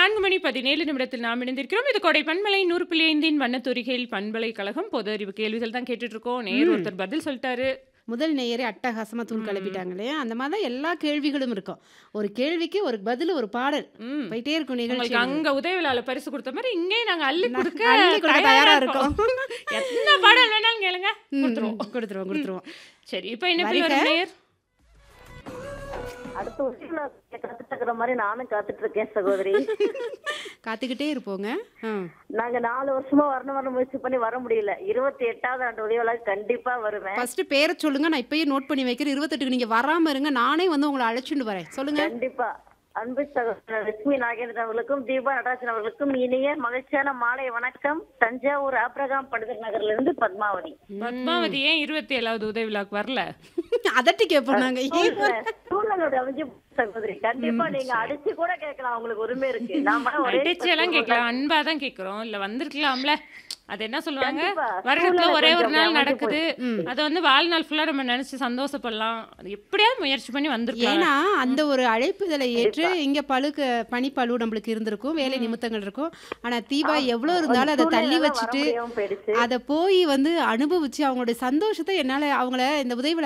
நான்கு மணி பதினேழு நிமிடத்தில் நாம் இணைந்திருக்கிறோம் இது கொடை பண்பலை நூறு புள்ளி ஐந்தின் வண்ணத்துரிகையில் பண்பலைக்கழகம் பொது அறிவு கேள்விகள் தான் கேட்டுட்டு இருக்கோம் நேர் ம். ஒருத்தர் பதில் சொல்லிட்டாரு முதல் நேயரே அட்டகாசமா தூள் ம். கிளப்பிட்டாங்களே அந்த மாதிரி தான் எல்லா கேள்விகளும் இருக்கும் ஒரு கேள்விக்கு ஒரு பதில் ஒரு பாடல் ம். போயிட்டே இருக்கும் நிகழ்ச்சி உங்களுக்கு அங்க உதவியால பரிசு கொடுத்த மாதிரி இங்கே நாங்க அள்ளி நான் கொடுக்க அள்ளி கொடுக்க தயாரா இருக்கோம் எத்தனை பாடல் வேணாலும் கேளுங்க ம், கொடுத்துருவோம் ம், கொடுத்துருவோம் கொடுத்துருவோம் சரி இப்போ என்ன வருக. வரும் நேர் அடுத்த வருஷம் நான் காத்துட்டு இருக்கிற மாதிரி நானும் காத்துட்டு இருக்கேன் சகோதரி காத்துக்கிட்டே இருப்போங்க ஆ. நாங்க நாலு வருஷமா வரணும் வரணும் முயற்சி பண்ணி வர முடியல இருபத்தி எட்டாவது ஆண்டு உதவியாள கண்டிப்பா வருவேன் ஃபர்ஸ்ட் பேரை சொல்லுங்க நான் இப்பயே நோட் பண்ணி வைக்கிறேன் இருபத்தெட்டுக்கு நீங்க வராம இருங்க நானே வந்து உங்களை அழைச்சிட்டு வரேன் சொல்லுங்க கண்டிப்பா அன்பு சகோதரர் லட்சுமி நாகேந்திரன் அவர்களுக்கும் தீபா நடராஜன் அவர்களுக்கும் இனிய மகிழ்ச்சியான மாலை வணக்கம் தஞ்சாவூர் ஆப்ரகாம் படுகர் நகர்ல இருந்து பத்மாவதி பத்மாவதி ஏன் இருபத்தி ஏழாவது உதவி விழாக்கு வரல அதட்டி கேட்போம் நாங்க ஏன் சூழ்நிலையோட அமைஞ்சு சகோதரி கண்டிப்பா நீங்க அடிச்சு கூட கேட்கலாம் உங்களுக்கு உரிமை இருக்கு நாம ஒரே அடிச்சு எல்லாம் கேட்கலாம் அன்பா தான் கேட்கிறோம் இல்ல வந்திருக்கலாம்ல அது என்ன சொல்லுவாங்க கண்டிப்பா. வருடத்துல சூழ்நிலை ஒரே ஒரு கொஞ்சம் நாள் அமைஞ்சு நடக்குது அதை வந்து வாழ்நாள் ஃபுல்லா நம்ம நினைச்சு சந்தோஷப்படலாம் அது எப்படியாவது முயற்சி பண்ணி வந்திருக்கலாம் ஏன்னா அந்த ஒரு அழைப்புதலை ஏற்று இங்க பழுக்க பனிப்பழு நம்மளுக்கு இருந்திருக்கும் வேலை நிமித்தங்கள் இருக்கும் ஆனா தீபா எவ்வளவு இருந்தாலும் அதை தள்ளி சூழ்நிலை வர வச்சுட்டு முடியாம போயிடுச்சு அதை போய் வந்து அனுபவிச்சு அவங்களுடைய சந்தோஷத்தை என்னால அவங்கள இந்த உதவி